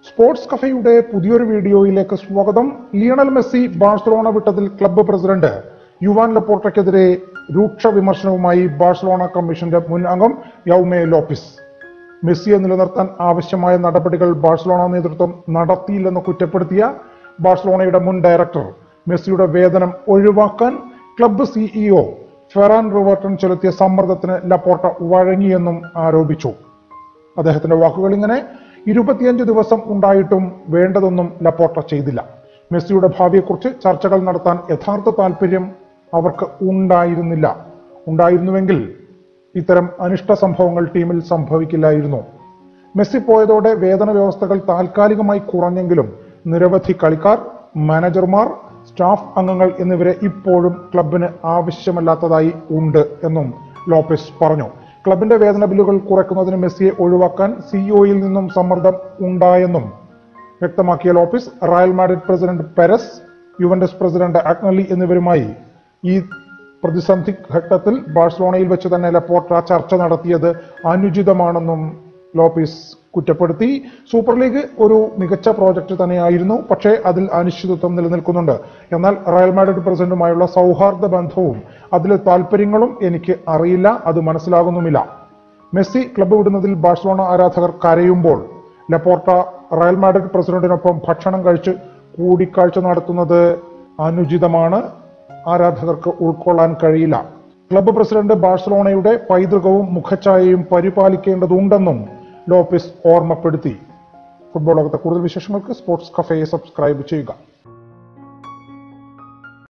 sports കഫയുടെ പുതിയൊരു വീഡിയോയിലേക്ക് സ്വാഗതം ലിയണൽ മെസ്സി ബാഴ്സലോണ വിട്ടതിൽ ക്ലബ്ബ് പ്രസിഡന്റ് യുവാൻ ലപ്പോർട്ടയ്ക്കെതിരെ രൂക്ഷ വിമർശനവുമായി ബാഴ്സലോണ കമ്മീഷന്റെ മുൻ അംഗം യൗമെ ലോപ്പിസ് മെസ്സിയെ നിലനിർത്താൻ ആവശ്യമായ നടപടികൾ ബാഴ്സലോണ നേതൃത്വം നടത്തിയില്ലെന്ന് കുറ്റപ്പെടുത്തിയ ബാഴ്സലോണയുടെ മുൻ ഡയറക്ടർ മെസ്സിയുടെ വേതനം ഒഴിവാക്കാൻ ക്ലബ്ബ് സിഇഒ ഫെറാൻ റിവർട്ടൺ ചെലുത്തിയ സമ്മർദ്ദത്തിന് ലപ്പോർട്ട വഴങ്ങിയെന്നും ആരോപിച്ചു അദ്ദേഹത്തിന്റെ വാക്കുകൾ ഇങ്ങനെ ഇരുപത്തിയഞ്ച് ദിവസം ഉണ്ടായിട്ടും വേണ്ടതൊന്നും ലപ്പോർട്ട ചെയ്തില്ല മെസ്സിയുടെ ഭാവിയെക്കുറിച്ച് ചർച്ചകൾ നടത്താൻ യഥാർത്ഥ താല്പര്യം അവർക്ക് ഉണ്ടായിരുന്നില്ല ഉണ്ടായിരുന്നുവെങ്കിൽ ഇത്തരം അനിഷ്ട സംഭവങ്ങൾ ടീമിൽ സംഭവിക്കില്ലായിരുന്നു മെസ്സി പോയതോടെ വേതന വ്യവസ്ഥകൾ താൽക്കാലികമായി കുറഞ്ഞെങ്കിലും നിരവധി കളിക്കാർ മാനേജർമാർ സ്റ്റാഫ് അംഗങ്ങൾ എന്നിവരെ ഇപ്പോഴും ക്ലബിന് ആവശ്യമല്ലാത്തതായി ഉണ്ട് എന്നും ലോപ്പസ് പറഞ്ഞു ക്ലബിന്റെ വേതന ബില്ലുകൾ കുറയ്ക്കുന്നതിന് മെസ്സിയെ ഒഴിവാക്കാൻ സിഇഒയിൽ നിന്നും സമ്മർദ്ദം ഉണ്ടായെന്നും വ്യക്തമാക്കിയ Lopez Real Madrid president Perez Juventus president Agnelli എന്നിവരുമായി ഈ പ്രതിസന്ധി ഘട്ടത്തിൽ ബാഴ്സലോണയിൽ വെച്ച് തന്നെ ലപ്പോർട്ട ചർച്ച നടത്തിയത് അനുചിതമാണെന്നും ലോപ്പിസ് കുറ്റപ്പെടുത്തി സൂപ്പർ ലീഗ് ഒരു മികച്ച പ്രോജക്റ്റ് തന്നെയായിരുന്നു പക്ഷേ അതിൽ അനിശ്ചിതത്വം നിലനിൽക്കുന്നുണ്ട് എന്നാൽ റയൽ മാഡ്രിഡ് പ്രസിഡന്റുമായുള്ള സൗഹാർദ്ദ ബന്ധവും അതിലെ താല്പര്യങ്ങളും എനിക്ക് അറിയില്ല അത് മനസ്സിലാകുന്നുമില്ല മെസ്സി ക്ലബ്ബ് വിടുന്നതിൽ ബാഴ്സലോണ ആരാധകർ കരയുമ്പോൾ ലപ്പോർട്ട റയൽ മാഡ്രിഡ് പ്രസിഡന്റിനൊപ്പം ഭക്ഷണം കഴിച്ച് കൂടിക്കാഴ്ച നടത്തുന്നത് അനുചിതമാണ് ആരാധകർക്ക് ഉൾക്കൊള്ളാൻ കഴിയില്ല ക്ലബ്ബ് പ്രസിഡന്റ് ബാഴ്സലോണയുടെ പൈതൃകവും മുഖഛായയും പരിപാലിക്കേണ്ടതുണ്ടെന്നും ലോപ്പിസ് ഓർമ്മപ്പെടുത്തി ഫുട്ബോൾ ലോകത്തെ കൂടുതൽ വിശേഷങ്ങൾക്ക് സ്പോർട്സ് കഫയെ സബ്സ്ക്രൈബ് ചെയ്യുക